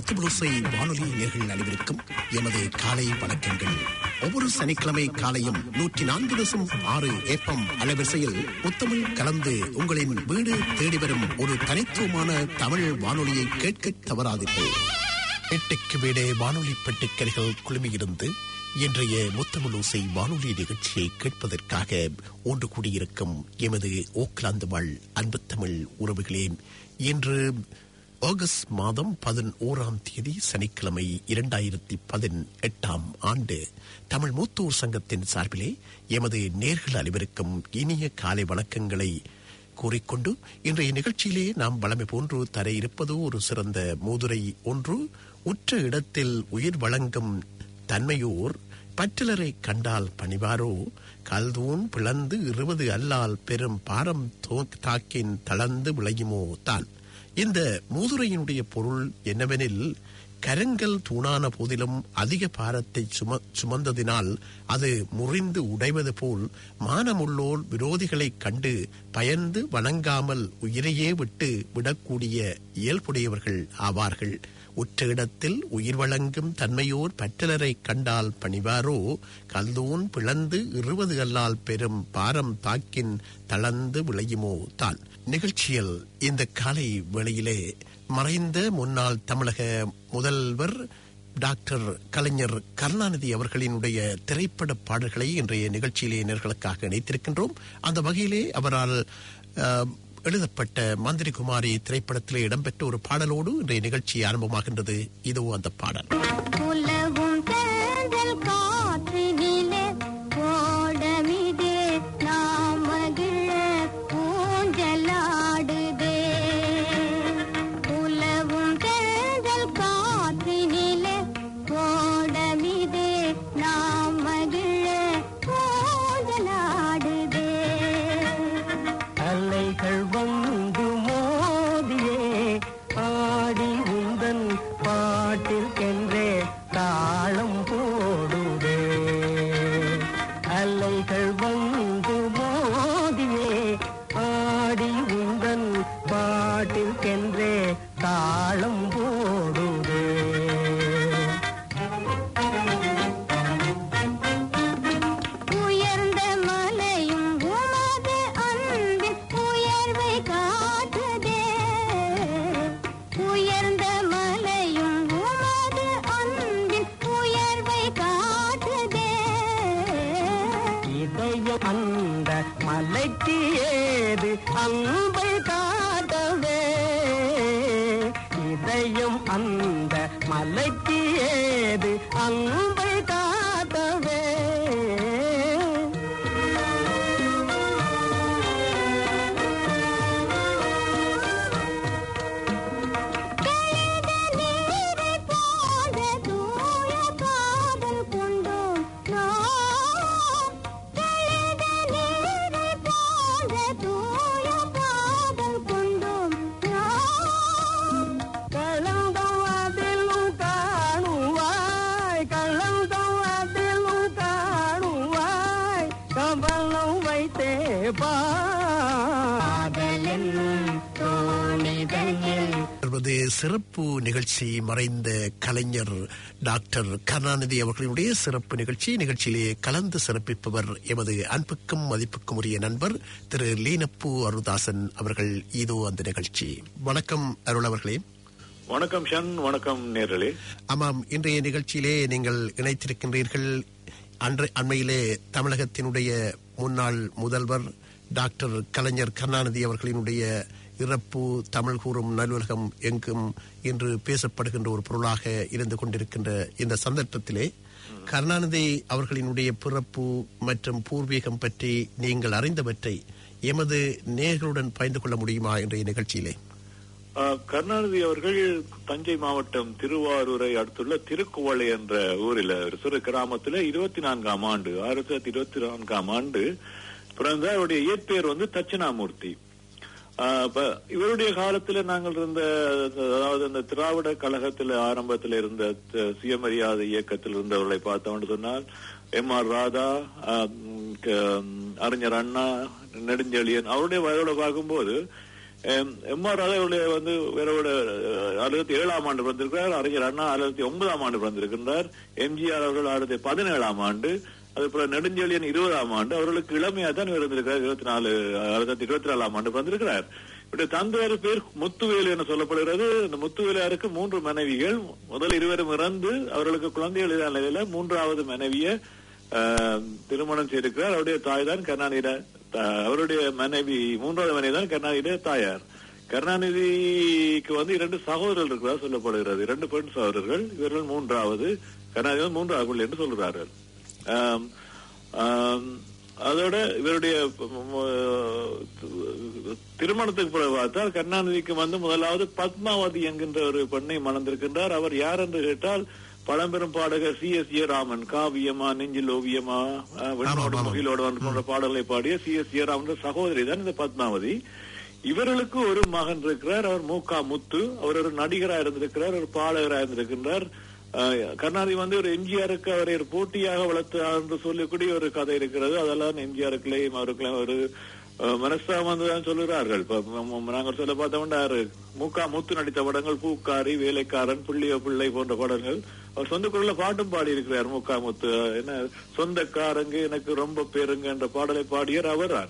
முத்துபுளுசை வானொலி நேர்கள் அனைவருக்கும் எமது காலை வணக்கங்கள் ஒவ்வொரு சனிக்கிழமை காலையும் நூற்றி நான்கு தசம் ஆறு ஏப்பம் அலைவரிசையில் முத்தமிழ் கலந்து உங்களின் வீடு தேடி வரும் ஒரு தனித்துவமான தமிழ் வானொலியை கேட்க தவறாதீர்கள் எட்டுக்கு வீடே வானொலி பெட்டுக்கரைகள் குழுமியிருந்து இன்றைய முத்தமிழோசை வானொலி நிகழ்ச்சியை கேட்பதற்காக ஒன்று கூடியிருக்கும் எமது ஓக்லாந்து வாழ் அன்பு தமிழ் உறவுகளே இன்று ஆகஸ்ட் மாதம் பதினோராம் தேதி சனிக்கிழமை இரண்டாயிரத்தி பதினெட்டாம் ஆண்டு தமிழ் மூத்தூர் சங்கத்தின் சார்பிலே எமது நேர்கள் அனைவருக்கும் இனிய காலை வணக்கங்களை கூறிக்கொண்டு இன்றைய நிகழ்ச்சியிலே நாம் வளமை போன்று தர இருப்பது ஒரு சிறந்த மூதுரை ஒன்று உற்ற இடத்தில் உயிர் வழங்கும் தன்மையோர் பற்றிலரை கண்டால் பணிவாரோ கல்தூன் பிளந்து இருபது அல்லால் பெரும் பாரம் தாக்கின் தளர்ந்து விளையுமோ தான் இந்த மூதுரையினுடைய பொருள் என்னவெனில் கரங்கள் தூணான போதிலும் அதிக பாரத்தை சும சுமந்ததினால் அது முறிந்து உடைவது போல் மானமுள்ளோர் விரோதிகளைக் கண்டு பயந்து வணங்காமல் உயிரையே விட்டு விடக்கூடிய இயல்புடையவர்கள் ஆவார்கள் உற்ற இடத்தில் உயிர் வழங்கும் தன்மையோர் பற்றலரை கண்டால் பணிவாரோ கல்தூன் பிளந்து இருபது அல்லால் பெரும் பாரம் தாக்கின் தளர்ந்து விளையுமோ தான் நிகழ்ச்சியில் இந்த காலை வேளையிலே மறைந்த முன்னாள் தமிழக முதல்வர் டாக்டர் கலைஞர் கருணாநிதி அவர்களினுடைய திரைப்பட பாடல்களை இன்றைய நிகழ்ச்சியிலே நேர்களுக்காக இணைத்திருக்கின்றோம் அந்த வகையிலே அவரால் எழுதப்பட்ட மந்திரி குமாரி திரைப்படத்திலே இடம்பெற்ற ஒரு பாடலோடு இன்றைய நிகழ்ச்சி ஆரம்பமாகின்றது இதோ அந்த பாடல் உலவும் தேர்தல் காற்றினிலே ஓடமிதே நாம் மகிழ ஊஞ்சலாடுதே உலவும் தேர்தல் காற்றினிலே ஓடமிதே நாம் மகிழ ஊஞ்சலாடுதே அலைகள் வந்து மோதியே ஆடி உந்தன் பாட்டிற்கென்றே தாளம் போடுதே அலைகள் வந்து மோதியே ஆடி உந்தன் பாட்டிற்கென்றே தாளம் போடுதே உயர்ந்த மலையும் உமது அன்பின் உயர்வை காட்டுதே உயர்ந்த மலையும் உமது அன்பின் உயர்வை காட்டுதே இதயம் அந்த மலைக்கு ஏது அன்பை காட்டவே இதயம் அந்த மலைக்கு ஏது அன்பை காட்டவே தெளிந்த நீரை போன்ற தூய காதல் கொண்டோம் நாம் தெளிந்த நீரை போன்ற தூய காதல் கொண்டோம் நாம் கலந்தம் அதிலும் காணுவாய் கலந்தம் அதிலும் காணுவாய் கவனம் வைத்தே பாதலின் தோணிதனில் என்பது சிறப்பு நிகழ்ச்சி மறைந்த கலைஞர் டாக்டர் கருணாநிதி அவர்களுடைய சிறப்பு நிகழ்ச்சி நிகழ்ச்சியிலே கலந்து சிறப்பிப்பவர் எமது அன்புக்கும் மதிப்புக்கும் உரிய நண்பர் திரு லீனப்பு அருள்தாசன் அவர்கள் இதோ அந்த நிகழ்ச்சி வணக்கம் அருள் அவர்களே வணக்கம் ஷன் வணக்கம் நேர்களே ஆமாம் இன்றைய நிகழ்ச்சியிலே நீங்கள் இணைத்திருக்கின்றீர்கள் அன்று அண்மையிலே தமிழகத்தினுடைய முன்னாள் முதல்வர் டாக்டர் கலைஞர் கருணாநிதி அவர்களினுடைய இறப்பு தமிழ் கூறும் நல்லுலகம் எங்கும் இன்று பேசப்படுகின்ற ஒரு பொருளாக இருந்து கொண்டிருக்கின்ற இந்த சந்தர்ப்பத்திலே கருணாநிதி அவர்களினுடைய பிறப்பு மற்றும் பூர்வீகம் பற்றி நீங்கள் அறிந்தவற்றை எமது நேர்களுடன் பகிர்ந்து கொள்ள முடியுமா இன்றைய நிகழ்ச்சியிலே ஆஹ், கருணாநிதி அவர்கள் தஞ்சை மாவட்டம் திருவாரூரை அடுத்துள்ள திருக்குவளை என்ற ஊரில் ஒரு சிறு கிராமத்துல இருபத்தி நான்காம் ஆண்டு ஆயிரத்தி தொள்ளாயிரத்தி இருபத்தி நான்காம் ஆண்டு பிறந்த அவருடைய இயற்பெயர் வந்து தட்சிணாமூர்த்தி ஆஹ், இப்ப இவருடைய காலத்துல நாங்கள் இருந்த அதாவது இந்த திராவிட கழகத்துல ஆரம்பத்துல இருந்த த- சுயமரியாதை இயக்கத்தில் இருந்தவர்களை பார்த்தோம்னு சொன்னால் எம் ஆர் ராதா ஆஹ், ம், க- அறிஞர் அண்ணா நெடுஞ்செழியன் அவருடைய வயதோட பார்க்கும்போது எம் ஆர் அவருடைய வந்து வேறோட அறுபத்தி ஏழாம் ஆண்டு பிறந்திருக்கிறார் அறிஞர் அண்ணா அறுபத்தி ஒன்பதாம் ஆண்டு பிறந்திருக்கின்றார் எம்ஜிஆர் அவர்கள் ஆயிரத்தி பதினேழாம் ஆண்டு அதுபோல நெடுஞ்செழியன் இருபதாம் ஆண்டு அவர்களுக்கு இளமையா தான் இருந்திருக்கிறார் இருபத்தி நாலு ஆயிரத்தி இருபத்தி நாலாம் ஆண்டு பிறந்திருக்கிறார் இப்படி தந்தையார் பேர் முத்துவேலு என சொல்லப்படுகிறது இந்த முத்துவேலாருக்கு மூன்று மனைவிகள் முதல் இருவரும் இறந்து அவர்களுக்கு குழந்தைகள் இல்லாத நிலையில மூன்றாவது மனைவியை ஆஹ், திருமணம் செய்திருக்கிறார் அவருடைய தாய் தான் கருணாநிதி அவருடைய மனைவி மூன்றாவது மனைவி தான் கருணாநிதி தாயார் கருணாநிதிக்கு வந்து இரண்டு சகோதரர்கள் இருக்கிறதா சொல்லப்படுகிறது இரண்டு பெண் சகோதரர்கள் இவர்கள் மூன்றாவது கருணாநிதி வந்து மூன்றாவது பிள்ளை என்று சொல்கிறார்கள் ஆம், ஆம், அதோட இவருடைய ம், திருமணத்துக்கு பிறகு பார்த்தால் கருணாநிதிக்கு வந்து முதலாவது பத்மாவதி என்கின்ற ஒரு பெண்ணை மணந்திருக்கின்றார் அவர் யார் என்று கேட்டால் பழம்பெரும் பாடகர் சி எஸ் ஏ ராமன் காவியமா நெஞ்சில் ஓவியமா அஹ், விண்ணோடு ஆமாம். முகிலோடு போன்ற பாடல்களை பாடிய சி எஸ் ஏ ராமன் சகோதரி தான் இந்த பத்மாவதி இவர்களுக்கு ஒரு மகன் இருக்கிறார் அவர் மூகா முத்து அவர் ஒரு நடிகராக இருந்திருக்கிறார் ஒரு பாடகராக இருந்திருக்கின்றார் அஹ், கருணாநிதி வந்து ஒரு எம்ஜிஆருக்கு அவரை ஒரு போட்டியாக வளர்த்தார் என்று சொல்லக்கூடிய ஒரு கதை இருக்கிறது அதெல்லாம் எம்ஜிஆருக்குள்ளேயும் அவருக்குள்ளேயும் ஒரு அஹ், மனஸ்தாபம் வந்துதான் சொல்லுகிறார்கள் இப்ப ம- ம- நாங்கள் சொல்ல பார்த்தோம்னா மூக்கா முத்து நடித்த படங்கள் பூக்காரி வேலைக்காரன் புள்ளியோ பிள்ளை போன்ற படங்கள் அவர் சொந்த குரல்ல பாட்டும் பாடி இருக்கிறார் மூக்கா முத்து என்ன சொந்தக்காரங்க எனக்கு ரொம்ப பேருங்க என்ற பாடலை பாடியவர் அவர்தான்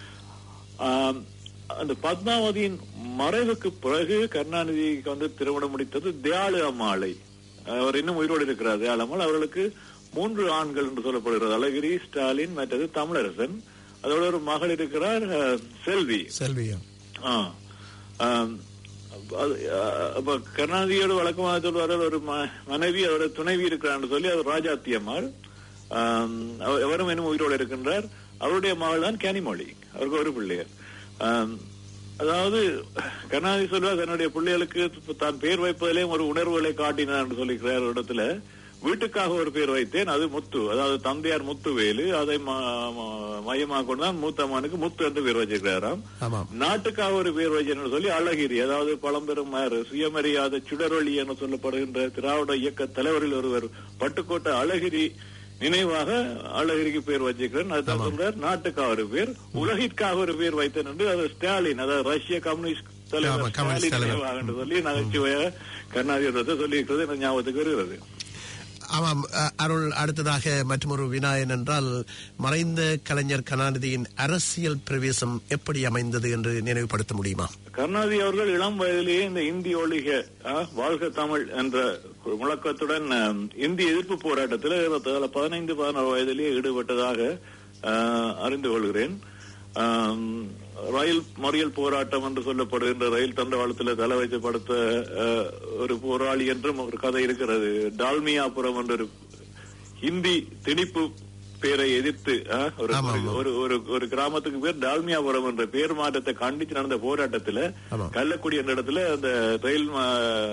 ஆம், அந்த பத்மாவதியின் மறைவுக்கு பிறகு கருணாநிதிக்கு வந்து திருமணம் முடித்தது தியாளு அம்மாளை அவர் இன்னும் உயிரோடு இருக்கிறார் தியாளு அம்மாள் அவர்களுக்கு மூன்று ஆண்கள் என்று சொல்லப்படுகிறது அழகிரி ஸ்டாலின் மற்றது தமிழரசன் அதோட ஒரு மகள் இருக்கிறார் அஹ், செல்வி செல்வியா ஆ. ஆம், அது, அஹ், அப்ப கருணாநிதியோட வழக்கமாக சொல்வார் ஒரு ம- மனைவி அவரோட துணைவி இருக்கிறான்னு சொல்லி அவர் ராஜாத்தி அம்மாள் ஆம், அவர் எவரும் இன்னும் உயிரோடு இருக்கின்றார் அவருடைய மகள் தான் கேனிமொழி அவருக்கு ஒரு பிள்ளையர் ஆம், அதாவது கருணாநிதி சொல்வார் தன்னுடைய பிள்ளைகளுக்கு தான் பேர் வைப்பதிலே ஒரு உணர்வுகளை காட்டினார் என்று சொல்லிக்கிறார் ஒரு இடத்துல வீட்டுக்காக ஒரு பேர் வைத்தேன் அது முத்து அதாவது தந்தையார் முத்துவேலு அதை ம- ம- மையமாக கொண்டுதான் மூத்த மகனுக்கு முத்து என்று பேர் வச்சிருக்கிறாராம் ஆமாம் நாட்டுக்காக ஒரு பேர் வைக்கணும்னு சொல்லி அழகிரி அதாவது பழம்பெரும் மாறு சுயமரியாதை சுடரொளி என சொல்லப்படுகின்ற திராவிட இயக்க தலைவரில் ஒருவர் பட்டுக்கோட்டை அழகிரி நினைவாக அழகிரிக்கு பேர் வச்சிருக்கிறேன் அதுதான் சொல்றார் நாட்டுக்காக ஒரு பேர் உலகிற்காக ஒரு பேர் வைத்தேன் என்று அது ஸ்டாலின் அதாவது ரஷ்ய கம்யூனிஸ்ட் ஆமா, தலைவர் கம்யூனிஸ்ட் ஸ்டாலின் தலைவர். நினைவாக என்று சொல்லி நகைச்சுவையாக கருணாநிதி சொல்லி இருக்கிறது எனக்கு ஞாபகத்துக்கு வருகிறது ஆமாம் அ- அருள் அடுத்ததாக மற்றொரு வினாயன் என்றால் மறைந்த கலைஞர் கருணாநிதியின் அரசியல் பிரவேசம் எப்படி அமைந்தது என்று நினைவுபடுத்த முடியுமா கருணாநிதி அவர்கள் இளம் வயதிலேயே இந்த இந்தி ஒழிக ஆ, வாழ்க தமிழ் என்ற ஒரு முழக்கத்துடன் ஆம், இந்தி எதிர்ப்பு போராட்டத்தில் ஏறத்தாழ பதினைந்து பதினாறு வயதிலேயே ஈடுபட்டதாக ஆ, அறிந்து கொள்கிறேன் ஆம், ரயில் மறியல் போராட்டம் என்று சொல்லப்படுகின்ற ரயில் தண்டவாளத்தில் தலை வைத்து படுத்த ஆ, ஒரு போராளி என்றும் ஒரு கதை இருக்கிறது டால்மியாபுரம் என்ற ஒரு ஹிந்தி திணிப்பு பேரை எதிர்த்து ஆ, ஒரு ஆமா, ஆமா. ஒரு ஒரு ஒரு கிராமத்துக்கு பேர் டால்மியாபுரம் என்ற பேர் மாற்றத்தை கண்டித்து நடந்த போராட்டத்துல ஆமா. கள்ளக்குடி என்ற இடத்துல அந்த ரயில் மா-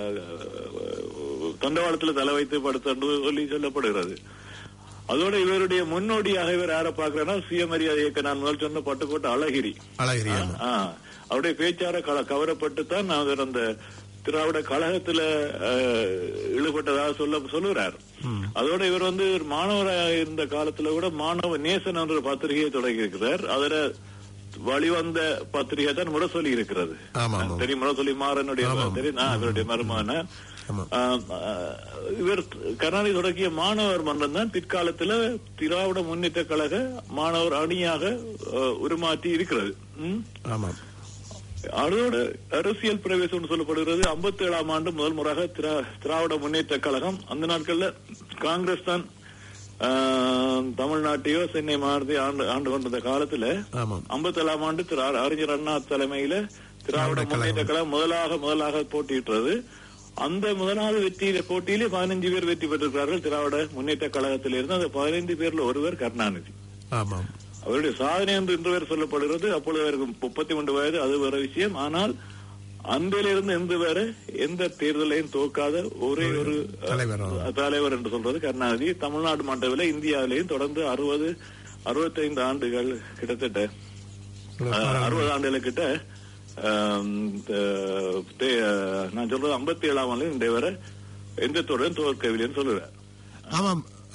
தண்டவாளத்துல தலை வைத்து படுத்த சொல்லி சொல்லப்படுகிறது அதோட இவருடைய முன்னோடியாக இவர் யாரை பாக்குறேன்னா சுயமரியாதை இயக்க நான் முதல் சொன்ன பட்டுக்கோட்டை அழகிரி அழகிரி ஆ, ஆமா. ஆ. அவருடைய பேச்சார கல கவரப்பட்டு தான் அவர் அந்த திராவிட கழகத்துல அஹ், ஈடுபட்டதாக சொல்ல சொல்லுகிறார் அதோட இவர் வந்து ஒரு மாணவராக இருந்த காலத்துல கூட மாணவ நேசன் என்ற பத்திரிகையை தொடங்கி இருக்கிறார் அதுல வழிவந்த பத்திரிகை தான் முரசொலி இருக்கிறது ஆமா, ஆமா. தெரியும் முரசொலி மாறனுடைய தெரியும் நான் இவருடைய மருமான ஆமா. ஆம், ஆ, இவர் கருணாநிதி தொடங்கிய மாணவர் மன்றம் தான் பிற்காலத்துல திராவிட முன்னேற்ற கழக மாணவர் அணியாக ஆ, உருமாற்றி இருக்கிறது ம்? ஆமாம் அதோட அரசியல் பிரவேசம் சொல்லப்படுகிறது 57 ஏழாம் ஆண்டு முதல் முறையாக திரா- திராவிட முன்னேற்ற கழகம் அந்த நாட்கள்ல காங்கிரஸ் தான் ஆ, தமிழ்நாட்டையோ சென்னை மாநிலத்தையோ ஆண்டு ஆண்டு கொண்டிருந்த காலத்துல ஆமாம் 57 ஏழாம் ஆண்டு திரு அ- அறிஞர் அண்ணா தலைமையில திராவிட திராவிட முன்னேற்ற கழகம் முதலாக முதலாக போட்டியிட்டது அந்த முதலாவது வெற்றியில போட்டியிலே பதினஞ்சு பேர் வெற்றி பெற்றிருக்கிறார்கள் திராவிட முன்னேற்ற கழகத்திலிருந்து அந்த பதினைந்து பேர்ல ஒருவர் கருணாநிதி ஆமாம் அவருடைய சாதனை என்று இன்று வரை சொல்லப்படுகிறது அப்பொழுது அவருக்கு முப்பத்தி மூன்று வயது அது வேற விஷயம் ஆனால் அன்றிலிருந்து இன்று வரை எந்த தேர்தலையும் தோக்காத ஒரே ஒரு தலைவர். அஹ், தலைவர் என்று சொல்றது கருணாநிதி தமிழ்நாடு மண்டல இந்தியாவிலேயும் தொடர்ந்து அறுபது அறுபத்தைந்து ஆண்டுகள் கிட்டத்தட்ட அஹ், அறுபது ஆண்டுகள் கிட்ட ஆம், த- தே- நான் சொல்றது ஐம்பத்தி ஏழாம் ஆண்டு இன்றைய வரை எந்த தொடரும் தோற்கவில்லைன்னு சொல்லுவேன் ஆமாம் அ,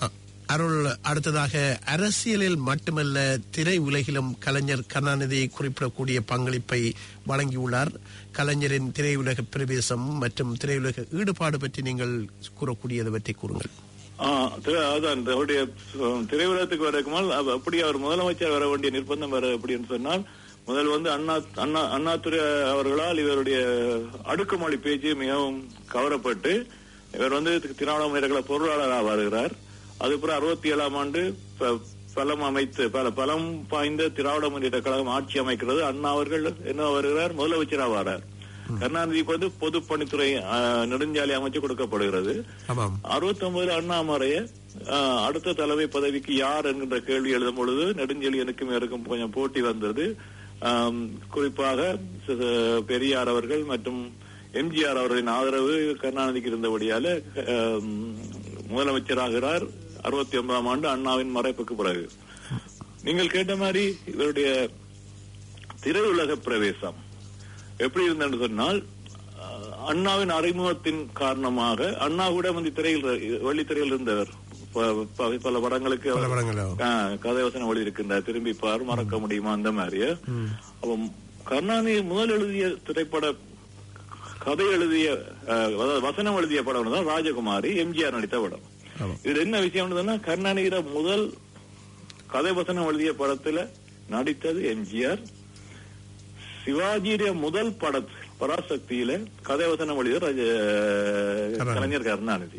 அருள் அடுத்ததாக அரசியலில் மட்டுமல்ல திரை உலகிலும் கலைஞர் கருணாநிதியை குறிப்பிடக்கூடிய பங்களிப்பை வழங்கியுள்ளார் கலைஞரின் திரையுலக பிரவேசம் மற்றும் திரையுலக ஈடுபாடு பற்றி நீங்கள் கூறக்கூடியது பற்றி கூறுங்கள் ஆ, திரு- அதான் அவருடைய அஹ், திரையுலகத்துக்கு வரக்குமால் அவ- அப்படி அவர் முதலமைச்சர் வர வேண்டிய நிர்பந்தம் வர அப்படின்னு சொன்னால் முதல் வந்து அண்ணா அண்ணா அண்ணாதுரை அவர்களால் இவருடைய அடுக்குமொழி பேச்சு மிகவும் கவரப்பட்டு இவர் வந்து திராவிட முன்னேற்ற பொருளாளராக வருகிறார் அதுக்கப்புறம் அறுபத்தி ஏழாம் ஆண்டு ப- பலம் அமைத்து பல பலம் பாய்ந்த திராவிட முன்னேற்ற கழகம் ஆட்சி அமைக்கிறது அண்ணா அவர்கள் என்ன வருகிறார் முதலமைச்சராக வரார் கருணாநிதிக்கு வந்து பொதுப்பணித்துறை அஹ், நெடுஞ்சாலை அமைச்சு கொடுக்கப்படுகிறது ஆமாம் அறுபத்தி ஒன்பதுல அண்ணாமலைய ஆஹ், அடுத்த தலைமை பதவிக்கு யார் என்கின்ற கேள்வி எழுதும் பொழுது நெடுஞ்செழியனுக்கும் எனக்கும் கொஞ்சம் போட்டி வந்தது ஆம், குறிப்பாக ச- ச- பெரியார் அவர்கள் மற்றும் எம்ஜிஆர் அவர்களின் ஆதரவு கருணாநிதிக்கு இருந்தபடியால ஆம், முதலமைச்சராகிறார் அறுபத்தி ஒன்பதாம் ஆண்டு அண்ணாவின் மறைப்புக்கு பிறகு நீங்கள் கேட்ட மாதிரி இவருடைய திரையுலக பிரவேசம் எப்படி இருந்தது சொன்னால் அஹ், அண்ணாவின் அறிமுகத்தின் காரணமாக அண்ணா கூட வந்து திரையில் வெள்ளித்திரையில் இருந்தவர் ப- ப- பல படங்களுக்கு பல அவர், படங்கள் ஆஹ், கதை வசனம் எழுதியிருக்கின்றார் திரும்பி பார் மறக்க முடியுமா அந்த மாதிரி அப்ப கருணாநிதி முதல் எழுதிய திரைப்பட கதை எழுதிய அஹ், அதாவது வசனம் எழுதிய படம் தான் ராஜகுமாரி எம்ஜிஆர் நடித்த படம் ஆமாம் இது என்ன விஷயம் சொன்னா கருணாநிதியிட முதல் கதை வசனம் எழுதிய படத்துல நடித்தது எம்ஜிஆர் சிவாஜியுடைய முதல் படத்தில் பராசக்தியில கதை வசனம் எழுதிய ராஜ- கருணாநிதி. கலைஞர் கருணாநிதி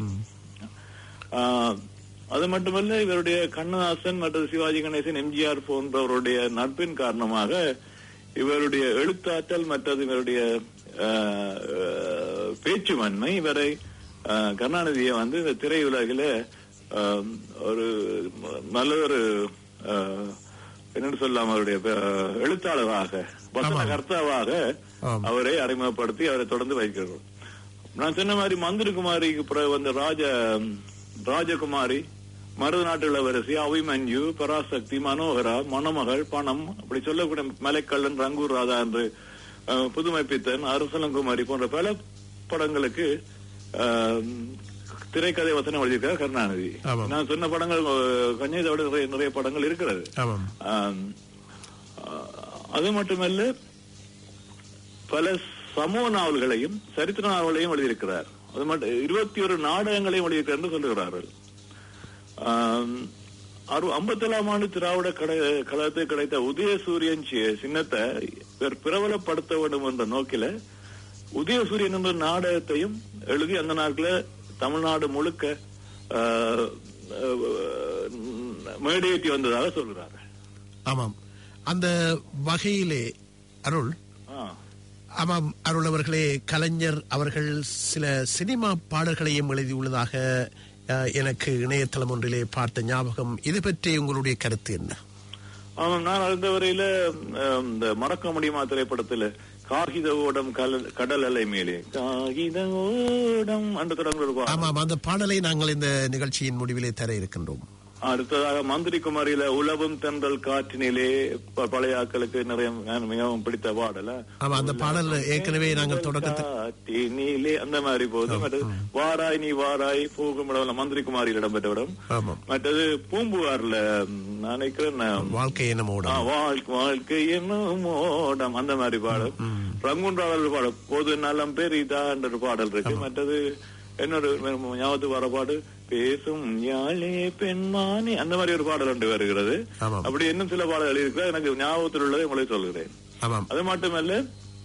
ஆஹ், அது மட்டுமல்ல இவருடைய கண்ணதாசன் மற்றும் சிவாஜி கணேசன் எம்ஜிஆர் போன்றவருடைய நட்பின் காரணமாக இவருடைய எழுத்தாற்றல் மற்றது இவருடைய ஆஹ், ஆஹ், பேச்சுவன்மை இவரை ஆஹ், கருணாநிதியை வந்து இந்த திரையுலகில ஆஹ், ஒரு நல்ல ஒரு ஆஹ், என்னன்னு சொல்லலாம் அவருடைய ஆஹ், எழுத்தாளராக வசன ஆமாம். கர்த்தாவாக ஆம். அவரை அறிமுகப்படுத்தி அவரை தொடர்ந்து வைக்கிறோம் நான் சொன்ன மாதிரி மந்திரகுமாரிக்கு பிறகு வந்த ராஜ ராஜகுமாரி மருத நாட்டு இளவரசி அவிமன்யு பராசக்தி மனோகரா மணமகள் பணம் அப்படி சொல்லக்கூடிய மலைக்கல்லன் ரங்கூர் ராதா என்று அஹ், புதுமைப்பித்தன் அரசலங்குமாரி போன்ற பல படங்களுக்கு அஹ், திரைக்கதை வசனம் எழுதியிருக்கார் கருணாநிதி ஆமாம். நான் சொன்ன படங்கள் அஹ், கொஞ்சம் இதை விட நிறைய நிறைய படங்கள் இருக்கிறது ஆமாம் ஆம், ஆஹ், அது மட்டுமல்ல பல சமூக நாவல்களையும் சரித்திர நாவல்களையும் எழுதியிருக்கிறார் அது மட்டும் இருபத்தி ஒரு நாடகங்களையும் எழுதியிருக்கிறார் என்று சொல்லுகிறார்கள் ஐம்பத்தேழாம் ஆண்டு திராவிட கட- கழகத்துக்கு கிடைத்த உதயசூரியன் சி- சின்னத்தை இவர் பிரபலப்படுத்த வேண்டும் என்ற நோக்கில உதயசூரியன் என்ற நாடகத்தையும் எழுதி அந்த நாட்கள தமிழ்நாடு முழுக்க ஆஹ், ஆஹ், மேடையேற்றி வந்ததாக சொல்கிறார்கள் ஆமாம் அந்த வகையிலே அருள் ஆ. ஆமாம் அருள் அவர்களே கலைஞர் அவர்கள் சில சினிமா பாடல்களையும் எழுதியுள்ளதாக அஹ், எனக்கு இணையதளம் ஒன்றிலே பார்த்த ஞாபகம் இது பற்றி உங்களுடைய கருத்து என்ன ஆமாம் நான் அறிந்த வரையில அஹ், இந்த மறக்க முடியுமா திரைப்படத்துல காகித ஓடம் கல- கடல் அலை மேலே காகித ஓடம் என்று தொடங்குற ஒரு பாடல். ஆமாம் அந்த பாடலை நாங்கள் இந்த நிகழ்ச்சியின் முடிவிலே தர இருக்கின்றோம் அடுத்ததாக மந்திரி குமாரியில உலவும் தென்றல் காற்றினிலே ப- பழைய ஆட்களுக்கு நிறைய நான் மிகவும் பிடித்த பாடல ஆமா அந்த பாடல் ஏற்கனவே நாங்கள் தொடக்கத்தில் காற்றினிலே அந்த மாதிரி போகுது மற்றது வாராய் நீ வாராய் போகும் இடம் மந்திரி குமாரியில் இடம்பெற்ற இடம் ஆமாம் மற்றது பூம்புகார்ல ம், நான் நினைக்கிறேன் நான் வாழ்க்கை என்ன ஆ, ஓடம் வாழ்க்கை வாழ்க்கை என்னும் ஓடம் அந்த மாதிரி பாடல் ரங்குன் ராவல் பாடல் பொது நலம் பெரிதா என்ற ஒரு பாடல் இருக்கு மற்றது என்னோட ஞாபகத்துக்கு வர பாடு பேசும் யாழே பெண்மானே அந்த மாதிரி ஒரு பாடல் ஒன்று வருகிறது ஆமாம். அப்படி இன்னும் சில பாடல் எழுதியிருக்கிறார் எனக்கு ஞாபகத்தில் உள்ளதை உங்களை சொல்கிறேன் ஆமாம் அது மட்டுமல்ல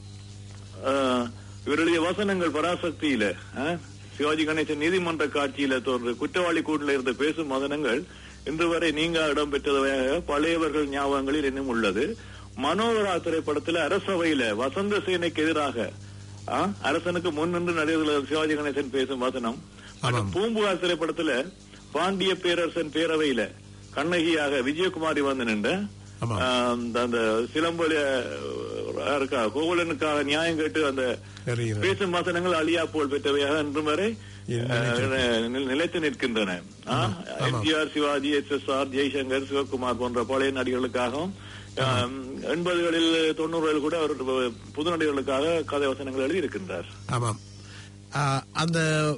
ஆஹ், இவருடைய வசனங்கள் பராசக்தியில ஆஹ், சிவாஜி கணேசன் நீதிமன்ற காட்சியில தோன்ற குற்றவாளி கூட்டில இருந்த பேசும் வசனங்கள் இன்று வரை நீங்க இடம் பெற்றதாக பழையவர்கள் ஞாபகங்களில் இன்னும் உள்ளது மனோகரா திரைப்படத்துல அரசவையில வசந்த சேனைக்கு எதிராக ஆஹ், அரசனுக்கு முன் நின்று நடிகர்கள் சிவாஜி கணேசன் பேசும் வசனம் மற்றும் பூம்புகார் திரைப்படத்துல பாண்டிய பேரரசன் பேரவையில கண்ணகியாக விஜயகுமாரி வந்து நின்ற ஆமா. ஆஹ், அந்த- அந்த சிலம்பொலிய இருக்கா கோகுலனுக்காக நியாயம் கேட்டு அந்த தெரிகிறது. பேசும் வசனங்கள் அழியா போல் பெற்றவையாக இன்றும் வரை நிலைத்து ஆஹ், நில- நிலைத்து நிற்கின்றன ஆஹ், MGR Sivaji S S R Jaishankar Sivakumar போன்ற பழைய நடிகர்களுக்காகவும் ஆஹ், எண்பதுகளில் தொண்ணூறுகளில் கூட அவர் புது நடிகர்களுக்காக கதை வசனங்கள் எழுதி இருக்கின்றார் ஆமாம் ஆ, அந்த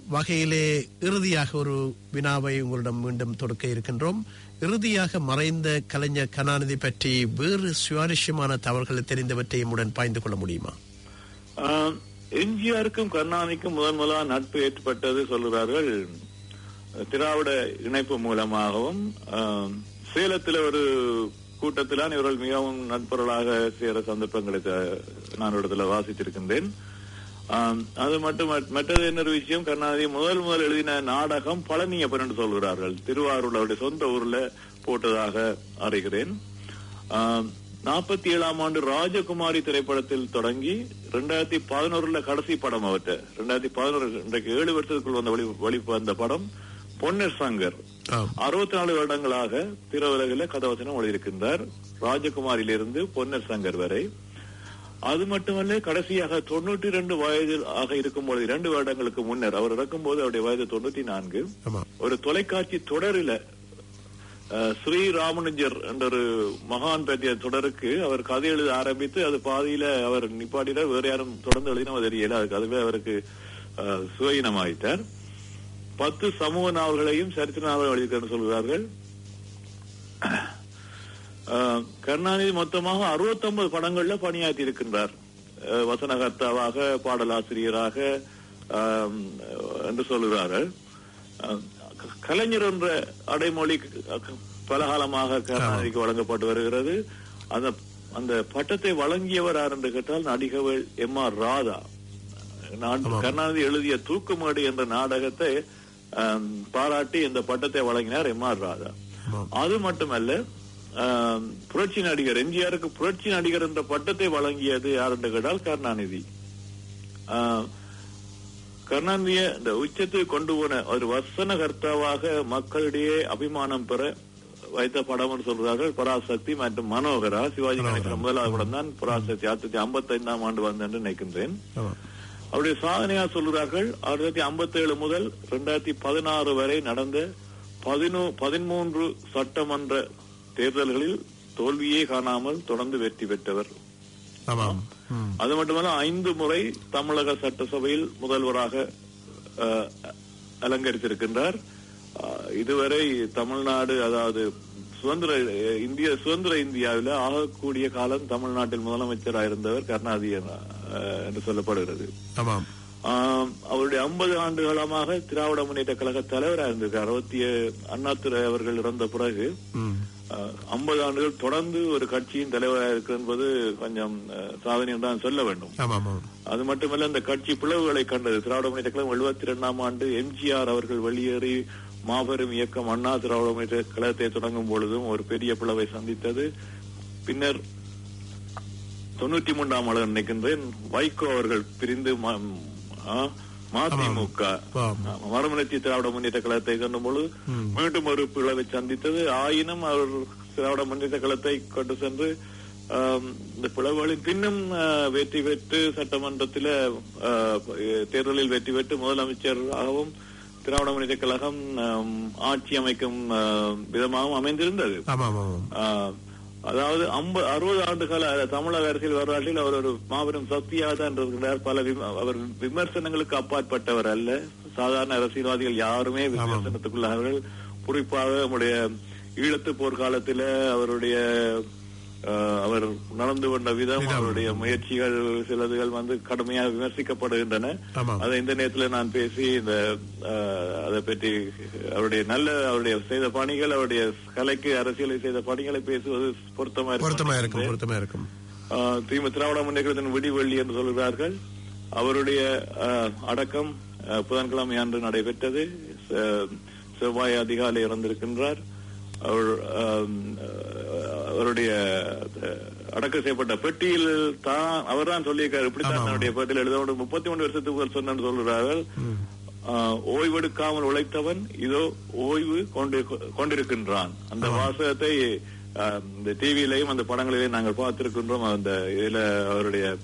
வகையிலே இறுதியாக ஒரு வினாவை உங்களிடம் மீண்டும் தொடுக்க இருக்கின்றோம் இறுதியாக மறைந்த கலைஞர் கருணாநிதி பற்றி வேறு சுவாரஸ்யமான தவறுகளை தெரிந்தவற்றை உடன் பாய்ந்து கொள்ள முடியுமா ஆஹ், எம்ஜிஆருக்கும் கருணாநிதிக்கும் முதன் முதலா நட்பு ஏற்பட்டது சொல்கிறார்கள் திராவிட இணைப்பு மூலமாகவும் ஆஹ், சேலத்தில் ஒரு கூட்டத்திலான் இவர்கள் மிகவும் நட்பர்களாக சேர சந்தர்ப்பம் கிடைத்த நான் இடத்துல வாசித்திருக்கின்றேன் ஆம், அது மட்டும் மற்றது இன்னொரு விஷயம் கருணாநிதி முதல் முதல் எழுதின நாடகம் பழனியப்பன் என்று சொல்கிறார்கள் திருவாரூர் அவருடைய சொந்த ஊர்ல போட்டதாக அறிகிறேன் நாற்பத்தி ஏழாம் ஆண்டு ராஜகுமாரி திரைப்படத்தில் தொடங்கி ரெண்டாயிரத்தி பதினோருல கடைசி படம் அவர்கிட்ட ரெண்டாயிரத்தி பதினோரு இன்றைக்கு ஏழு வருஷத்துக்குள் வந்த வழி வழி வந்த படம் பொன்னர் சங்கர் ஆம். அறுபத்தி நாலு வருடங்களாக பிற உலகில் கதவசனம் எழுதியிருக்கின்றார் ராஜகுமாரியிலிருந்து பொன்னர் சங்கர் வரை அது மட்டுமல்ல கடைசியாக தொண்ணூற்றி ரெண்டு வயதில் ஆக இருக்கும்போது இரண்டு வருடங்களுக்கு முன்னர் அவர் இறக்கும்போது அவருடைய வயது தொண்ணூத்தி நான்கு ஆமா ஒரு தொலைக்காட்சி தொடரில அஹ், ஸ்ரீராமனுஜர் என்ற ஒரு மகான் பற்றிய தொடருக்கு அவர் கதை எழுத ஆரம்பித்து அது பாதியில அவர் நிப்பாட்டிட வேற யாரும் தொடர்ந்து எழுதினோ தெரியல அதுக்கு அதுவே அவருக்கு அஹ், சுயயினமாயிட்டார் பத்து சமூக நாவல்களையும் சரித்திர நாவல் எழுதியிருக்கிறார் சொல்கிறார்கள் அஹ், கருணாநிதி மொத்தமாக 69 படங்கள்ல பணியாற்றி இருக்கின்றார் அஹ், வசனகர்த்தாவாக பாடலாசிரியராக ஆம், என்று சொல்கிறார்கள் அஹ், க- கலைஞர் என்ற அடைமொழி க- பலகாலமாக கருணாநிதிக்கு வழங்கப்பட்டு வருகிறது அந்த அந்த பட்டத்தை வழங்கியவர் யார் என்று கேட்டால் நடிகவர் எம் ஆர் ராதா நான் கருணாநிதி எழுதிய தூக்குமேடு என்ற நாடகத்தை ஆம், பாராட்டி இந்த பட்டத்தை வழங்கினார் எம் ஆர் ராதா ஆமாம். அது மட்டுமல்ல ஆம், புரட்சி நடிகர் எம்ஜிஆருக்கு புரட்சி நடிகர் என்ற பட்டத்தை வழங்கியது யார் என்று கேட்டால் கருணாநிதி ஆம், கருணாநிதிய இந்த உச்சத்துக்கு கொண்டு போன ஒரு வசனகர்த்தாவாக மக்களிடையே அபிமானம் பெற வைத்த படம் சொல்றார்கள் பராசக்தி மற்றும் மனோகரா சிவாஜி கணேசன் முதலாவது படம் தான் பராசக்தி ஆயிரத்தி தொள்ளாயிரத்தி ஐம்பத்தி ஐந்தாம் ஆண்டு வந்து என்று நினைக்கின்றேன் ஆமா அவருடைய சாதனையா சொல்கிறார்கள் ஆயிரத்தி தொள்ளாயிரத்தி ஐம்பத்தி ஏழு முதல் இரண்டாயிரத்தி பதினாறு வரை நடந்த பதினோ பதிமூன்று சட்டமன்ற தேர்தல்களில் தோல்வியே காணாமல் தொடர்ந்து வெற்றி பெற்றவர் ஆமாம் ம். அது மட்டுமல்ல ஐந்து முறை தமிழக சட்டசபையில் முதல்வராக அஹ், அலங்கரித்திருக்கின்றார் அஹ், இதுவரை தமிழ்நாடு அதாவது சுதந்திர அஹ், இந்திய சுதந்திர இந்தியாவில் ஆகக்கூடிய காலம் தமிழ்நாட்டில் முதலமைச்சராக இருந்தவர் கருணாநிதி அஹ், என்று சொல்லப்படுகிறது ஆமாம் ஆம், அவருடைய ஐம்பது ஆண்டு காலமாக திராவிட முன்னேற்ற கழக தலைவராக இருந்திருக்கார் அறுபத்தி அண்ணாதுரை அவர்கள் இறந்த பிறகு ம். ஐம்பது ஆண்டுகள் தொடர்ந்து ஒரு கட்சியின் தலைவராக இருக்கு என்பது கொஞ்சம் அஹ், சாதனை என்று தான் சொல்ல வேண்டும் ஆமாம் ஆமாம் அது மட்டுமல்ல இந்த கட்சி பிளவுகளை கண்டது திராவிட முன்னேற்ற கழகம் எழுபத்தி இரண்டாம் ஆண்டு எம்ஜிஆர் அவர்கள் வெளியேறி மாபெரும் இயக்கம் அண்ணா திராவிட முன்னேற்ற கழகத்தை தொடங்கும் பொழுதும் ஒரு பெரிய பிளவை சந்தித்தது பின்னர் தொண்ணூற்றி மூன்றாம் ஆண்டு நினைக்கின்றேன் வைகோ அவர்கள் பிரிந்து ம- ஆ, மதிமுக ஆமாம். மறுமலர்ச்சி திராவிட முன்னேற்ற கழகத்தை கண்டும் பொழுது மீண்டும் ஒரு பிளவை சந்தித்தது ஆயினும் அவர் திராவிட முன்னேற்ற கழகத்தை கொண்டு சென்று ஆம், இந்த பிளவுகளின் பின்னும் ஆ, வெற்றி பெற்று சட்டமன்றத்தில் ஆ, தேர்தலில் வெற்றி பெற்று முதலமைச்சராகவும் திராவிட முன்னேற்ற கழகம் ஆம், ஆட்சி அமைக்கும் ஆ, விதமாகவும் அமைந்திருந்தது ஆமாம் ஆமாம் ஆஹ், அதாவது ஐம்பது அறுபது ஆண்டு கால தமிழக அரசியல் வரலாற்றில் அவர் ஒரு மாபெரும் சக்தியாக தான் இருக்கிறார் பல விம- அவர் விமர்சனங்களுக்கு அப்பாற்பட்டவர் அல்ல சாதாரண அரசியல்வாதிகள் யாருமே விமர்சனத்துக்குள்ளார்கள் குறிப்பாக நம்முடைய ஈழத்து போர்க்காலத்தில அவருடைய ஆஹ், அவர் நடந்து கொண்ட விதம் அவருடைய முயற்சிகள் சிலதுகள் வந்து கடுமையாக விமர்சிக்கப்படுகின்றன ஆமாம். அதை இந்த நேரத்தில் நான் பேசி இந்த ஆஹ், அதை பற்றி அவருடைய நல்ல அவருடைய செய்த பணிகள் அவருடைய கலைக்கு அரசியலை செய்த பணிகளை பேசுவது பொருத்தமா இருக்கும் பொருத்தமா இருக்கும் பொருத்தமா இருக்கும் ஆஹ், திமுக திராவிட முன்னேற்றத்தின் விடிவெள்ளி என்று சொல்கிறார்கள் அவருடைய ஆஹ், அடக்கம் ஆஹ், புதன்கிழமை அன்று நடைபெற்றது செ- செவ்வாய் அதிகாலை இறந்திருக்கின்றார் அவர் ஆம், ஆஹ், அவருடைய அஹ், அடக்கம் செய்யப்பட்ட பெட்டியில் தான் அவர் தான் சொல்லியிருக்காரு இப்படித்தான் தன்னுடைய பேட்டியில் எழுத முப்பத்தி மூணு வருஷத்துக்கு முதல் சொன்னு சொல்கிறார்கள் ஆஹ், ஓய்வெடுக்காமல் உழைத்தவன் இதோ ஓய்வு கொண்டு கொண்டிருக்கின்றான் அந்த வாசகத்தை ஆஹ், இந்த டிவியிலையும் அந்த படங்களிலையும் நாங்கள் பார்த்திருக்கின்றோம் அந்த இதுல அவருடைய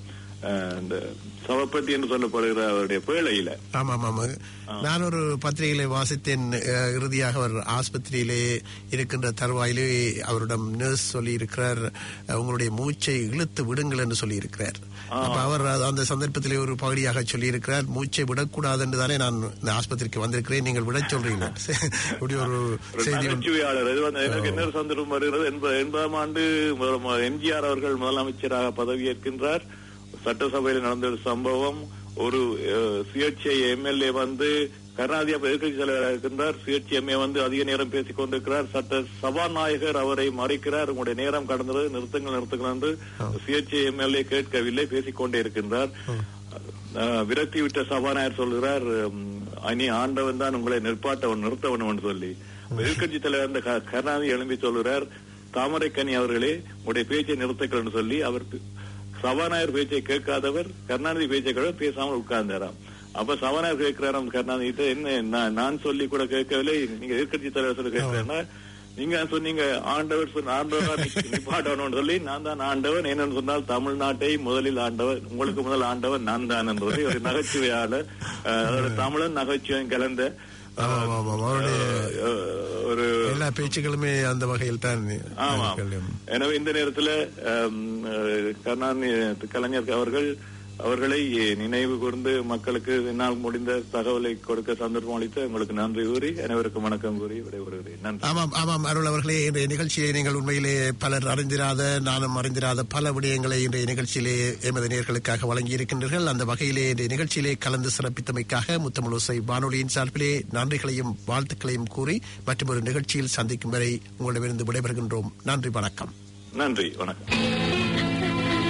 அஹ், இந்த சவப்பத்தி என்று சொல்லப்படுகிற அவருடைய பேழையில ஆமாம் ஆமாம் நான் ஒரு பத்திரிகையிலே வாசித்தேன் அஹ், இறுதியாக அவர் ஆஸ்பத்திரியிலே இருக்கின்ற தருவாயிலே அவரிடம் நர்ஸ் சொல்லி இருக்கிறார் உங்களுடைய மூச்சை இழுத்து விடுங்கள் என்று சொல்லி இருக்கிறார் அப்ப அவர் அது- அந்த சந்தர்ப்பத்திலே ஒரு பகுதியாக சொல்லி இருக்கிறார் மூச்சை விடக்கூடாது என்று தானே நான் இந்த ஆஸ்பத்திரிக்கு வந்திருக்கிறேன் நீங்கள் விட சொல்றீங்க இப்படி ஒரு ஒரு செய்தி ஒன்று- நகைச்சுவையாளர் இது வந்து எனக்கு என்ன ஒரு சந்தர்ப்பம் வருகிறது எண்பது எண்பதாம் ஆண்டு முதல- எம்ஜிஆர் அவர்கள் முதலமைச்சராக பதவியேற்கின்றார் சட்டசபையில் நடந்த ஒரு சம்பவம் ஒரு அஹ், சுயேட்சை எம்எல்ஏ வந்து கருணாநிதி அப்ப எதிர்க்கட்சி தலைவராக இருக்கின்றார் சுயேட்சை எம்ஏ வந்து அதிக நேரம் பேசிக் கொண்டிருக்கிறார் சட்ட சபாநாயகர் அவரை மறைக்கிறார் உங்களுடைய நேரம் கடந்தது நிறுத்துங்கள் நிறுத்துங்கள் என்று சுயேட்சை எம்எல்ஏ கேட்கவில்லை பேசிக் கொண்டே இருக்கின்றார் அஹ், விரக்தி விட்ட சபாநாயகர் சொல்கிறார் உம், இனி ஆண்டவன் தான் உங்களை நிற்பாட்டவன் நிறுத்தவன் சொல்லி எதிர்கட்சி தலைவர் அந்த க- கருணாநிதி எழும்பி சொல்கிறார் தாமரைக்கனி அவர்களே உங்களுடைய பேச்சை நிறுத்துங்கள் சொல்லி அவர் சபாநாயகர் பேச்சை கேட்காதவர் கருணாநிதி பேச்சை கூட பேசாமல் உட்கார்ந்தாராம் அப்ப சபாநாயகர் கேட்கிறாராம் கருணாநிதி கிட்ட, என்ன நான் நான் சொல்லி கூட கேட்கவில்லை நீங்க எதிர்கட்சி தலைவர் சொல்லி கேட்கிறேன்னா நீங்க சொன்னீங்க ஆண்டவர் சொன்ன ஆண்டவர் நிப்பாட்டவன் சொல்லி நான் தான் ஆண்டவன் என்னன்னு சொன்னால் தமிழ்நாட்டை முதலில் ஆண்டவர் உங்களுக்கு முதல் ஆண்டவன் நான் தான் என்றது ஒரு நகைச்சுவையாளர் அஹ், அதோட தமிழன் நகைச்சுவையும் கலந்த ஆமாம் ஆமாம் அவருடைய அஹ், ஒரு எல்லா பேச்சுக்களுமே அந்த வகையில் தான் ஆமா இருக்கிறது. எனவே இந்த நேரத்துல ஆம், அஹ், கருணாநிதி கலைஞர் அவர்கள் அவர்களை நினைவு கூர்ந்து மக்களுக்கு என்னால் முடிந்த தகவலை கொடுக்க சந்தர்ப்பம் அளித்து உங்களுக்கு நன்றி கூறி அனைவருக்கும் வணக்கம் கூறி விடைபெறுகிறேன் நன்றி ஆமாம் ஆமாம் அருள் அவர்களே இன்றைய நிகழ்ச்சியை நீங்கள் உண்மையிலே பலர் அறிந்திராத நானும் அறிந்திராத பல விடயங்களை இன்றைய நிகழ்ச்சியிலே எமது நேர்களுக்காக வழங்கி இருக்கின்றீர்கள் அந்த வகையிலே இன்றைய நிகழ்ச்சியிலே கலந்து சிறப்பித்தமைக்காக முத்தமிழோசை வானொலியின் சார்பிலே நன்றிகளையும் வாழ்த்துக்களையும் கூறி மற்றும் ஒரு நிகழ்ச்சியில் சந்திக்கும் வரை உங்களிடமிருந்து விடைபெறுகின்றோம் நன்றி வணக்கம் நன்றி வணக்கம்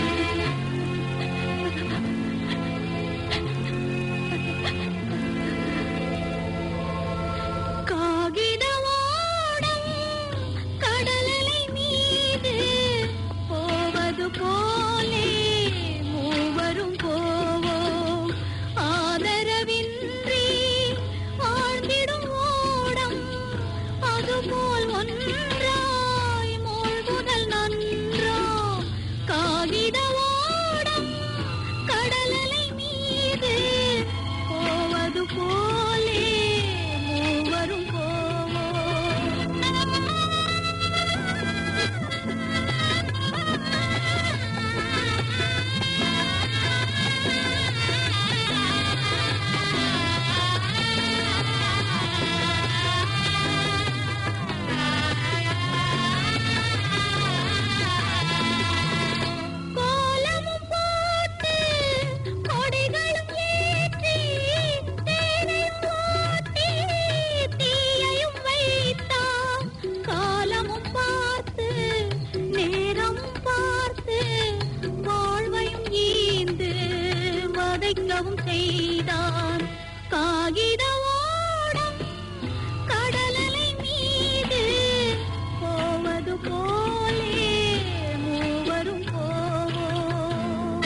காகிதமோடம் கடலலை மீது போவது போலே மூவரும் போவோம் ஆதரவின்றி ஆழ்ந்திடும் ஓடம் அதுபோல் ஒன்றாய் மூழ்குதல் நன்றோ காகித ஓடம் கடலலை மீது போவது போலே மூவரும் போவோம் கோலமும் போட்டு கொடிகளும் ஏற்றி தேனையும் ஊட்டி தீயையும் வைத்தான் காலமும் பார்த்து நேரமும் பார்த்து வாழ்வையும் ஈந்து வதைக்கவும் செய்தான் காகித ஓடம் கடலலை மீது போவது போலே மூவரும் போவோம்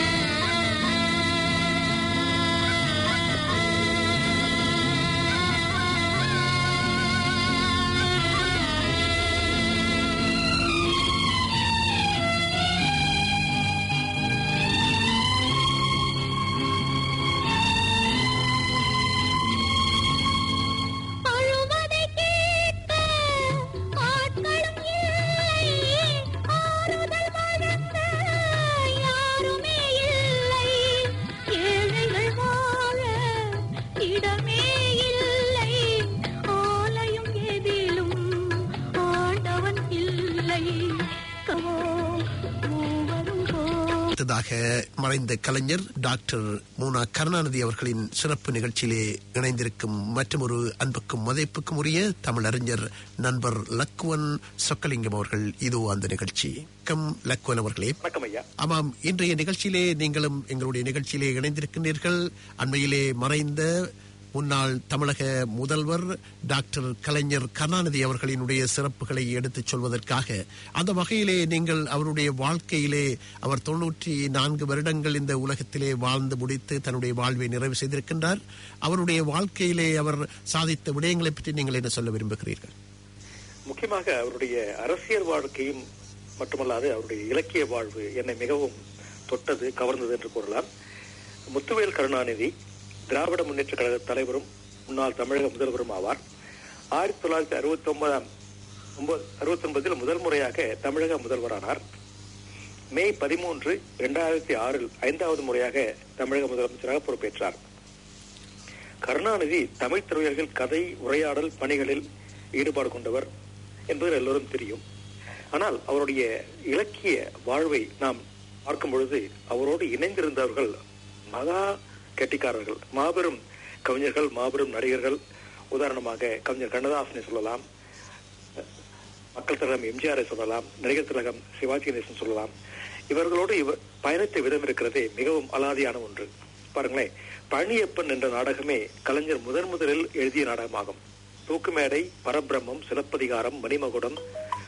அழுவதை கேட்க ஆட்களும் இல்லை ஆறுதல் வழங்க யாருமே இல்லை ஏழைகள் வாழ இடமே இல்லை ஆலயம் எதிலும் ஆண்டவன் இல்லை கவோ மூவரும் போ அடுத்ததாக மறைந்த கலைஞர் டாக்டர் மூனா கருணாநிதி அவர்களின் சிறப்பு நிகழ்ச்சியிலே இணைந்திருக்கும் மற்றொரு அன்புக்கும் மதிப்புக்கும் உரிய தமிழறிஞர் நண்பர் லக்குவன் சொக்கலிங்கம் அவர்கள் இதோ அந்த நிகழ்ச்சி கம் லக்குவன் அவர்களே வணக்கம் ஐயா ஆமாம் இன்றைய நிகழ்ச்சியிலே நீங்களும் எங்களுடைய நிகழ்ச்சியிலே இணைந்திருக்கின்றீர்கள் அண்மையிலே மறைந்த முன்னாள் தமிழக முதல்வர் டாக்டர் கலைஞர் கருணாநிதி அவர்களினுடைய சிறப்புகளை எடுத்துச் சொல்வதற்காக அந்த வகையிலே நீங்கள் அவருடைய வாழ்க்கையிலே அவர் தொன்னூற்றி நான்கு வருடங்கள் இந்த உலகத்திலே வாழ்ந்து முடித்து தன்னுடைய வாழ்வை நிறைவு செய்திருக்கின்றார் அவருடைய வாழ்க்கையிலே அவர் சாதித்த விடயங்களை பற்றி நீங்கள் என்ன சொல்ல விரும்புகிறீர்கள் முக்கியமாக அவருடைய அரசியல் வாழ்க்கையும் மட்டுமல்லாது அவருடைய இலக்கிய வாழ்வு என்னை மிகவும் தொட்டது கவர்ந்தது என்று கூறலாம் முத்துவேல் கருணாநிதி திராவிட முன்னேற்ற கழக தலைவரும் முன்னாள் தமிழக முதல்வரும் ஆவார் ஆயிரத்தி தொள்ளாயிரத்தி அறுபத்தி ஒன்பதாம் அறுபத்தி ஒன்பதில் முதல் முறையாக தமிழக முதல்வரானார் மே பதிமூன்று இரண்டாயிரத்தி ஆறில் ஐந்தாவது முறையாக தமிழக முதலமைச்சராக பொறுப்பேற்றார் கருணாநிதி தமிழ் திரையர்கள் கதை உரையாடல் பணிகளில் ஈடுபாடு கொண்டவர் என்பது எல்லோரும் தெரியும் ஆனால் அவருடைய இலக்கிய வாழ்வை நாம் பார்க்கும் பொழுது அவரோடு இணைந்திருந்தவர்கள் மகா கெட்டிக்காரர்கள் மாபெரும் கவிஞர்கள் மாபெரும் நடிகர்கள் உதாரணமாக கவிஞர் கண்ணதாசனை சொல்லலாம் மக்கள் திலகம் எம்ஜிஆரை சொல்லலாம் நடிகர் திலகம் சிவாஜி கணேசன் சொல்லலாம் இவர்களோடு இவர் பயணித்த விதம் இருக்கிறதே மிகவும் அலாதியான ஒன்று பாருங்களேன் பழனியப்பன் என்ற நாடகமே கலைஞர் முதன் முதலில் எழுதிய நாடகமாகும் தூக்குமேடை பரபிரம்மம் சிலப்பதிகாரம் மணிமகுடம்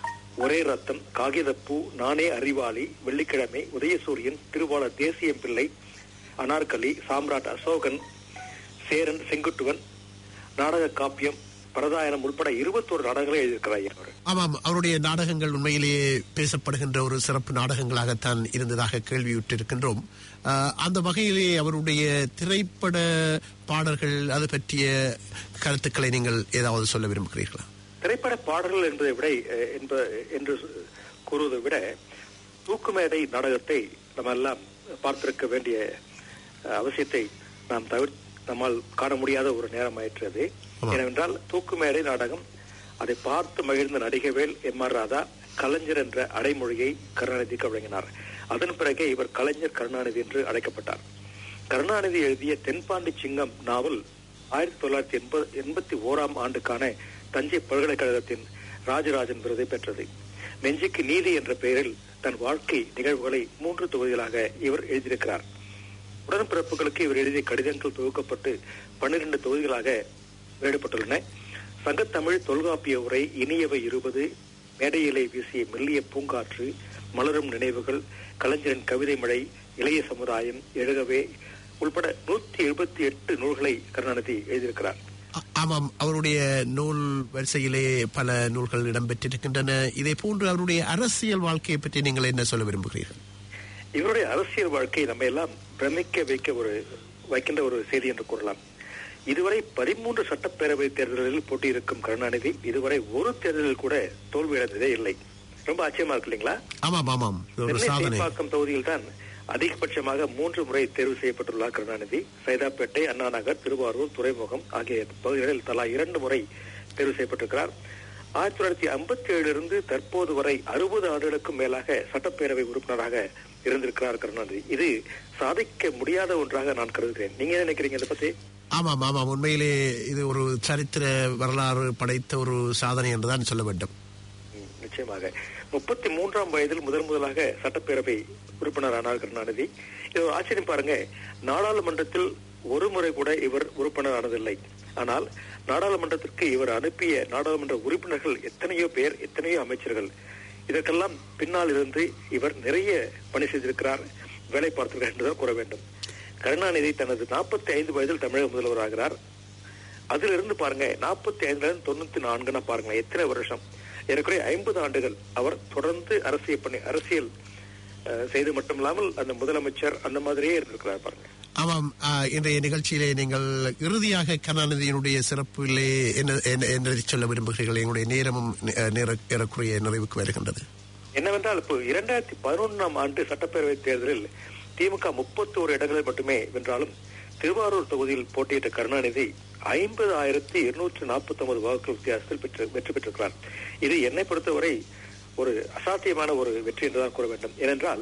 ஒரே ரத்தம் காகிதப்பூ நானே அறிவாளி வெள்ளிக்கிழமை உதயசூரியன் திருவாளர் தேசியம் பிள்ளை அனார்கலி சாம்ராட் அசோகன் சேரன் செங்குட்டுவன் நாடக காப்பியம் பரதாயனம் உட்பட இருபத்தோரு நாடகங்களை எழுதியிருக்கிறார் அவர் ஆமாம் அவருடைய நாடகங்கள் உண்மையிலேயே பேசப்படுகின்ற ஒரு சிறப்பு நாடகங்களாகத்தான் இருந்ததாக கேள்வியுற்றிருக்கின்றோம் ஆஹ், அந்த வகையிலே அவருடைய திரைப்பட பாடல்கள் அது பற்றிய கருத்துக்களை நீங்கள் ஏதாவது சொல்ல விரும்புகிறீர்களா திரைப்பட பாடல்கள் என்பதை விட அஹ், என்ப என்று கூறுவதை விட தூக்குமேடை நாடகத்தை நம்ம எல்லாம் பார்த்திருக்க வேண்டிய அஹ், அவசியத்தை நாம் தவிர நம்மால் காண முடியாத ஒரு நேரம் ஆயிற்றது ஆமாம். ஏனென்றால் தூக்குமேடை நாடகம் அதை பார்த்து மகிழ்ந்த நடிகவேல் எம் ஆர் ராதா கலைஞர் என்ற அடைமொழியை கருணாநிதிக்கு வழங்கினார் அதன் பிறகே இவர் கலைஞர் கருணாநிதி என்று அழைக்கப்பட்டார் கருணாநிதி எழுதிய தென்பாண்டி சிங்கம் நாவல் ஆயிரத்தி தொள்ளாயிரத்தி எண்பது எண்பத்தி ஓராம் ஆண்டுக்கான தஞ்சை பல்கலைக்கழகத்தின் ராஜராஜன் விருதை பெற்றது நெஞ்சுக்கு நீதி என்ற பெயரில் தன் வாழ்க்கை நிகழ்வுகளை மூன்று தொகுதிகளாக இவர் எழுதியிருக்கிறார் உடன்பிறப்புகளுக்கு இவர் எழுதிய கடிதங்கள் தொகுக்கப்பட்டு பன்னிரண்டு தொகுதிகளாக வெளியிடப்பட்டுள்ளன சங்கத்தமிழ் தொல்காப்பிய உரை இனியவை இருபது மேடையிலே வீசிய மெல்லிய பூங்காற்று மலரும் நினைவுகள் கலைஞரின் கவிதை மழை இளைய சமுதாயம் எழுகவே உள்பட நூத்தி எழுபத்தி எட்டு நூல்களை கருணாநிதி எழுதியிருக்கிறார் ஆ- ஆமாம் அவருடைய நூல் வரிசையிலே பல நூல்கள் இடம்பெற்றிருக்கின்றன இதே போன்று அவருடைய அரசியல் வாழ்க்கையை பற்றி நீங்கள் என்ன சொல்ல விரும்புகிறீர்கள் இவருடைய அரசியல் வாழ்க்கை நம்ம எல்லாம் பிரமிக்க வைக்க ஒரு வைக்கின்ற ஒரு செய்தி என்று கூறலாம் இதுவரை பதிமூன்று சட்டப்பேரவை தேர்தல்களில் போட்டியிருக்கும் கருணாநிதி இதுவரை ஒரு தேர்தலில் கூட தோல்வியடைந்ததே இல்லை ரொம்ப ஆச்சரியமா இருக்கு இல்லைங்களா ஆமாம் ஆமாம் இது ஒரு சென்னை சாதனை சேப்பாக்கம் தொகுதியில் தான் அதிகபட்சமாக மூன்று முறை தேர்வு செய்யப்பட்டுள்ளார் கருணாநிதி சைதாப்பேட்டை அண்ணா நகர் திருவாரூர் துறைமுகம் ஆகிய பகுதிகளில் தலா இரண்டு முறை தேர்வு செய்யப்பட்டிருக்கிறார் ஆயிரத்தி தொள்ளாயிரத்தி ஐம்பத்தி ஏழிலிருந்து தற்போது வரை அறுபது ஆண்டுகளுக்கும் மேலாக சட்டப்பேரவை உறுப்பினராக இருந்திருக்கிறார் கருணாநிதி இது சாதிக்க முடியாத ஒன்றாக நான் கருதுகிறேன் நீங்க என்ன நினைக்கிறீங்க இதை பத்தி ஆமாம் ஆமாம் உண்மையிலே இது ஒரு சரித்திர வரலாறு படைத்த ஒரு சாதனை என்றுதான் சொல்ல வேண்டும் ம், நிச்சயமாக முப்பத்தி மூன்றாம் வயதில் முதல் முதலாக சட்டப்பேரவை உறுப்பினரானார் கருணாநிதி இது ஒரு ஆச்சரியம் பாருங்க நாடாளுமன்றத்தில் ஒரு முறை கூட இவர் உறுப்பினர் ஆனதில்லை ஆனால் நாடாளுமன்றத்திற்கு இவர் அனுப்பிய நாடாளுமன்ற உறுப்பினர்கள் எத்தனையோ பேர் எத்தனையோ அமைச்சர்கள் இதற்கெல்லாம் பின்னால் இருந்து இவர் நிறைய பணி செய்திருக்கிறார் வேலை பார்த்திருக்கிறார் என்றுதான் கூற வேண்டும் கருணாநிதி தனது நாற்பத்தி ஐந்து வயதில் தமிழக முதல்வராகிறார் அதிலிருந்து பாருங்க நாற்பத்தி ஐந்துல இருந்து தொண்ணூத்தி நான்குன்னா பாருங்க எத்தனை வருஷம் ஏறக்குறைய ஐம்பது ஆண்டுகள் அவர் தொடர்ந்து அரசியல் பண்ணி அரசியல் அஹ், செய்து மட்டுமில்லாமல் அந்த முதலமைச்சர் அந்த மாதிரியே இருந்திருக்கிறார் பாருங்க ஆமாம் ஆ, இன்றைய நிகழ்ச்சியிலே நீங்கள் இறுதியாக கருணாநிதியினுடைய சிறப்பிலே என்ன என்ன- என்ன சொல்ல விரும்புகிறீர்கள் எங்களுடைய நேரமும் நே- நேர- ஏறக்குறைய நிறைவுக்கு வருகின்றது என்னவென்றால் இப்போ இரண்டாயிரத்தி பதினொன்றாம் ஆண்டு சட்டப்பேரவை தேர்தலில் திமுக முப்பத்தோரு இடங்களை மட்டுமே வென்றாலும் திருவாரூர் தொகுதியில் போட்டியிட்ட கருணாநிதி ஐம்பது ஆயிரத்தி இருநூற்றி நாற்பத்தி ஒன்பது வாக்குகள் வித்தியாசத்தில் பெற்று வெற்றி பெற்றிருக்கிறார் இது என்னை பொறுத்தவரை ஒரு அசாத்தியமான ஒரு வெற்றி என்றுதான் கூற வேண்டும் ஏனென்றால்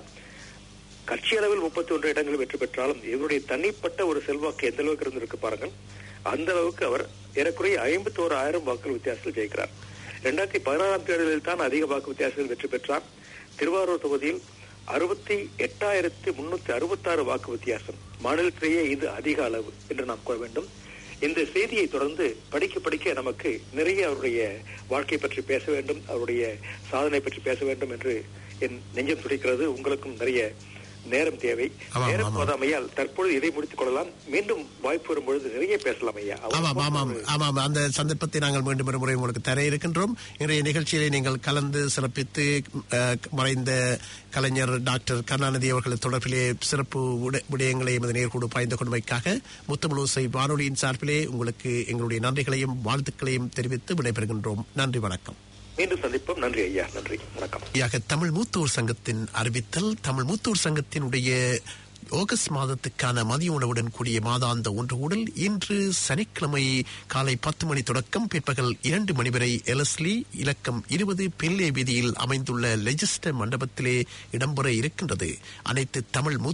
கட்சி அளவில் முப்பத்தி ஒன்று இடங்களில் வெற்றி பெற்றாலும் இவருடைய தனிப்பட்ட ஒரு செல்வாக்கு எந்த அளவுக்கு இருந்திருக்கு பாருங்கள் அந்த அளவுக்கு அவர் ஏறக்குறைய ஐம்பத்தி ஓரு ஆயிரம் வாக்குகள் வித்தியாசத்தில் ஜெயிக்கிறார் இரண்டாயிரத்தி பதினாறாம் தேர்தலில் தான் அதிக வாக்கு வித்தியாசத்தில் வெற்றி பெற்றார் திருவாரூர் தொகுதியில் அறுபத்தி எட்டாயிரத்தி முன்னூத்தி அறுபத்தாறு வாக்கு வித்தியாசம் மாநிலத்திலேயே இது அதிக அளவு என்று நாம் கூற வேண்டும் இந்த செய்தியை தொடர்ந்து படிக்க படிக்க நமக்கு நிறைய அவருடைய வாழ்க்கை பற்றி பேச வேண்டும் அவருடைய சாதனை பற்றி பேச வேண்டும் என்று என் நெஞ்சம் துடிக்கிறது உங்களுக்கும் நிறைய நேரம் தேவை ஆமாம், நேரம் ஆமாம். போதாமையால் தற்பொழுது இதை முடித்துக் கொள்ளலாம் மீண்டும் வாய்ப்பு வரும்பொழுது நிறைய பேசலாம் ஐயா ஆமாம் ஆமாம் ஆமாம் அந்த சந்தர்ப்பத்தை நாங்கள் மீண்டும் ஒரு முறை உங்களுக்கு தர இருக்கின்றோம் இன்றைய நிகழ்ச்சியிலே நீங்கள் கலந்து சிறப்பித்து அஹ், மறைந்த கலைஞர் டாக்டர் கருணாநிதி அவர்கள் தொடர்பிலே சிறப்பு விட- விடயங்களை எமது நேர்கூடு பாய்ந்து கொண்டமைக்காக முத்தமிழோசை வானொலியின் சார்பிலே உங்களுக்கு எங்களுடைய நன்றிகளையும் வாழ்த்துக்களையும் தெரிவித்து விடைபெறுகின்றோம் நன்றி வணக்கம் மீண்டும் சந்திப்போம் நன்றி ஐயா நன்றி வணக்கம் யாக தமிழ் மூத்தோர் சங்கத்தின் அறிவித்தல் தமிழ் மூத்தோர் சங்கத்தினுடைய ஆகஸ்ட் மாதத்துக்கான மதிய உணவுடன் கூடிய மாதாந்த ஒன்று கூடல் இன்று சனிக்கிழமை காலை பத்து மணி தொடக்கம் பிற்பகல் இரண்டு மணி வரை எலஸ்லி இலக்கம் இருபது பெல்லே வீதியில் அமைந்துள்ள லெஜிஸ்டர் மண்டபத்திலே இடம்பெற இருக்கின்றது அனைத்து தமிழ் மூத்த